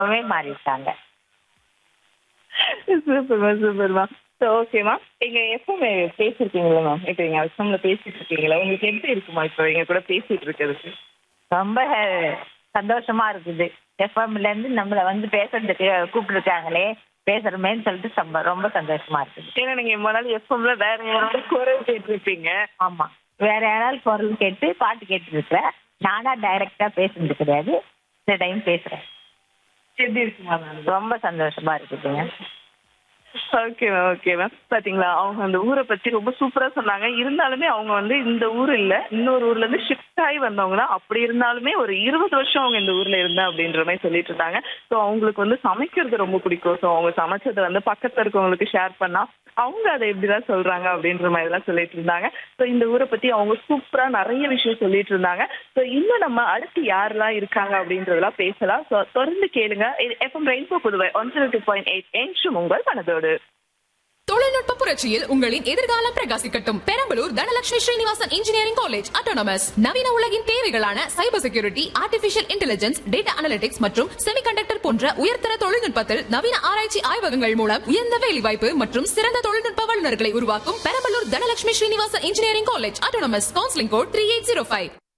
ரொம்பவே மாறிட்டாங்க சூப்பர்மா சூப்பர்மா ஸோ ஓகேமா எங்க எஃப்எம் பேசியிருக்கீங்களா மேம் இப்போ எங்க எஃப்எம்ல பேசிட்டு இருக்கீங்களா உங்களுக்கு எப்படி இருக்குமா இப்போ எங்க கூட பேசிட்டு இருக்கிறதுக்கு ரொம்ப சந்தோஷமா இருக்குது எஃப்எம்ல இருந்து நம்மள வந்து பேசுறதுக்கு கூப்பிட்டுருக்காங்களே பேசுறமேன்னு சொல்லிட்டு சம்ப- ரொம்ப சந்தோஷமா இருக்குது ஏன்னா நீங்க இவ்வளவு நாள் எஃப்எம்ல வேற யாராவது குரல் கேட்டிருப்பீங்க ஆமா வேற யாராவது குரல் கேட்டு பாட்டு கேட்டு இருக்கிறேன் நானா டைரக்டா பேசுனது கிடையாது இந்த டைம் பேசுறேன் எப்படி இருக்குமா மேம் ரொம்ப சந்தோஷமா இருக்குதுங்க ஓகே மேம் ஓகே மேம் பாத்தீங்களா அவங்க அந்த ஊரை பத்தி ரொம்ப சூப்பரா சொன்னாங்க இருந்தாலுமே அவங்க வந்து இந்த ஊர் இல்ல இன்னொரு ஊர்ல இருந்து ஷிஃப்ட் ஆகி வந்தவங்க தான் அப்படி இருந்தாலுமே ஒரு இருபது வருஷம் அவங்க இந்த ஊர்ல இருந்தா அப்படின்ற மாதிரி சொல்லிட்டு இருந்தாங்க ஸோ அவங்களுக்கு வந்து சமைக்கிறது ரொம்ப பிடிக்கும் ஸோ அவங்க சமைச்சதை வந்து பக்கத்துல இருக்கவங்களுக்கு ஷேர் பண்ணா அவங்க அதை எப்படிதான் சொல்றாங்க அப்படின்ற மாதிரி எல்லாம் சொல்லிட்டு இருந்தாங்க ஸோ இந்த ஊரை பத்தி அவங்க சூப்பரா நிறைய விஷயம் சொல்லிட்டு இருந்தாங்க ஸோ இன்னும் நம்ம அடுத்து யாரெல்லாம் இருக்காங்க அப்படின்றதெல்லாம் பேசலாம் ஸோ தொடர்ந்து கேளுங்க FM rainbow Puduvai one zero two point eight என்றும் உங்கள் மனதோடு தொழில்நுட்ப புரட்சியில் உங்களின் எதிர்காலம் பிரகாசிக்கட்டும் Perambalur Dhanalakshmi Srinivasan engineering college autonomous நவீன உலகின் தேவைகளான cyber security artificial intelligence data analytics மற்றும் செமிகண்டக்டர் போன்ற உயர்தர தொழில்நுட்பத்தில் நவீன ஆராய்ச்சி ஆய்வகங்கள் மூலம் உயர்ந்த வேலைவாய்ப்பு மற்றும் சிறந்த தொழில்நுட்ப வல்லுநர்களை உருவாக்கும் Perambalur Dhanalakshmi Srinivasan engineering college autonomous counselling code three eight zero five